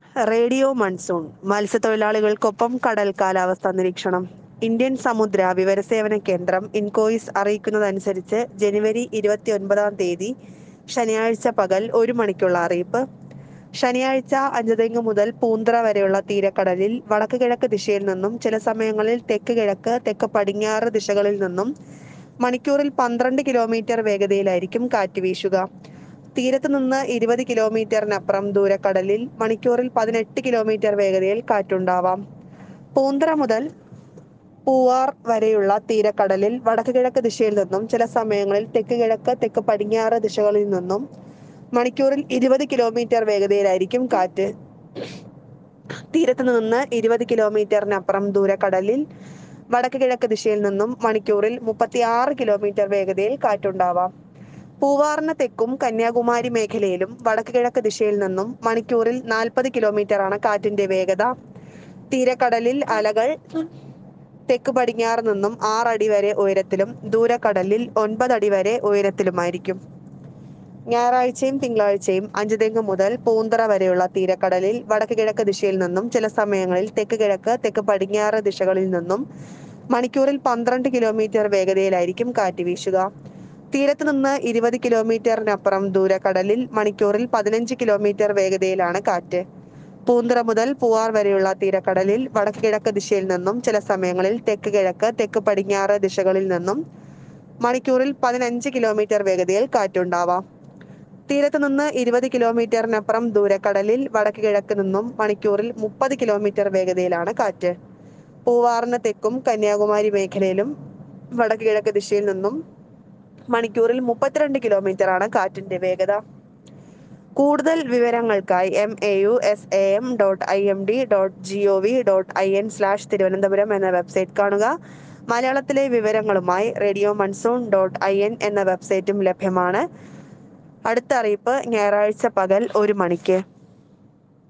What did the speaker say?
radio monsoon മത്സ്യത്തൊഴിലാളികൾക്കൊപ്പം കടൽ കാലാവസ്ഥാ നിരീക്ഷണം ഇന്ത്യൻ സമുദ്ര വിവരസേവന കേന്ദ്രം ഇൻകോയിസ് അറിയിക്കുന്നതനുസരിച്ച് ജനുവരി ഇരുപത്തിയൊൻപതാം തീയതി ശനിയാഴ്ച പകൽ ഒരു മണിക്കുള്ള അറിയിപ്പ് ശനിയാഴ്ച അഞ്ചുതെങ്ങ് മുതൽ പൂന്തറ വരെയുള്ള തീരക്കടലിൽ വടക്ക് കിഴക്ക് ദിശയിൽ നിന്നും ചില സമയങ്ങളിൽ തെക്ക് കിഴക്ക് തെക്ക് പടിഞ്ഞാറ് ദിശകളിൽ നിന്നും മണിക്കൂറിൽ പന്ത്രണ്ട് കിലോമീറ്റർ വേഗതയിലായിരിക്കും കാറ്റ് വീശുക തീരത്ത് നിന്ന് ഇരുപത് കിലോമീറ്ററിനപ്പുറം ദൂരക്കടലിൽ മണിക്കൂറിൽ പതിനെട്ട് കിലോമീറ്റർ വേഗതയിൽ കാറ്റുണ്ടാവാം പൂന്തറ മുതൽ പൂവാർ വരെയുള്ള തീരക്കടലിൽ വടക്ക് കിഴക്ക് ദിശയിൽ നിന്നും ചില സമയങ്ങളിൽ തെക്ക് കിഴക്ക് തെക്ക് പടിഞ്ഞാറ് ദിശകളിൽ നിന്നും മണിക്കൂറിൽ ഇരുപത് കിലോമീറ്റർ വേഗതയിലായിരിക്കും കാറ്റ് തീരത്ത് നിന്ന് ഇരുപത് കിലോമീറ്ററിനപ്പുറം ദൂരക്കടലിൽ വടക്ക് കിഴക്ക് ദിശയിൽ നിന്നും മണിക്കൂറിൽ മുപ്പത്തിയാറ് കിലോമീറ്റർ വേഗതയിൽ കാറ്റുണ്ടാവാം പൂവാറിന് തെക്കും കന്യാകുമാരി മേഖലയിലും വടക്ക് കിഴക്ക് ദിശയിൽ നിന്നും മണിക്കൂറിൽ നാൽപ്പത് കിലോമീറ്റർ ആണ് കാറ്റിന്റെ വേഗത തീരക്കടലിൽ അലകൾ തെക്ക് പടിഞ്ഞാറ് നിന്നും ആറടി വരെ ഉയരത്തിലും ദൂരക്കടലിൽ ഒൻപത് അടി വരെ ഉയരത്തിലുമായിരിക്കും ഞായറാഴ്ചയും തിങ്കളാഴ്ചയും അഞ്ചുതെങ്ങ് മുതൽ പൂന്തറ വരെയുള്ള തീരക്കടലിൽ വടക്ക് കിഴക്ക് ദിശയിൽ നിന്നും ചില സമയങ്ങളിൽ തെക്ക് കിഴക്ക് തെക്ക് പടിഞ്ഞാറ് ദിശകളിൽ നിന്നും മണിക്കൂറിൽ പന്ത്രണ്ട് കിലോമീറ്റർ വേഗതയിലായിരിക്കും കാറ്റ് വീശുക തീരത്ത് നിന്ന് ഇരുപത് കിലോമീറ്ററിനപ്പുറം ദൂരക്കടലിൽ മണിക്കൂറിൽ പതിനഞ്ച് കിലോമീറ്റർ വേഗതയിലാണ് കാറ്റ് പൂന്തറ മുതൽ പൂവാർ വരെയുള്ള തീരക്കടലിൽ വടക്ക് കിഴക്ക് ദിശയിൽ നിന്നും ചില സമയങ്ങളിൽ തെക്ക് കിഴക്ക് തെക്ക് പടിഞ്ഞാറ് ദിശകളിൽ നിന്നും മണിക്കൂറിൽ പതിനഞ്ച് കിലോമീറ്റർ വേഗതയിൽ കാറ്റുണ്ടാവാം തീരത്ത് നിന്ന് ഇരുപത് കിലോമീറ്ററിനപ്പുറം ദൂരക്കടലിൽ വടക്ക് കിഴക്ക് നിന്നും മണിക്കൂറിൽ മുപ്പത് കിലോമീറ്റർ വേഗതയിലാണ് കാറ്റ് പൂവാറിന് തെക്കും കന്യാകുമാരി മേഖലയിലും വടക്ക് കിഴക്ക് ദിശയിൽ നിന്നും മണിക്കൂറിൽ മുപ്പത്തിരണ്ട് കിലോമീറ്റർ ആണ് കാറ്റിന്റെ വേഗത കൂടുതൽ വിവരങ്ങൾക്കായി M A U S A M dot I M D dot G O V dot I N slash Thiruvananthapuram എന്ന വെബ്സൈറ്റ് കാണുക മലയാളത്തിലെ വിവരങ്ങളുമായി radio monsoon dot I N എന്ന വെബ്സൈറ്റും ലഭ്യമാണ് അടുത്ത അറിയിപ്പ് ഞായറാഴ്ച പകൽ ഒരു മണിക്ക്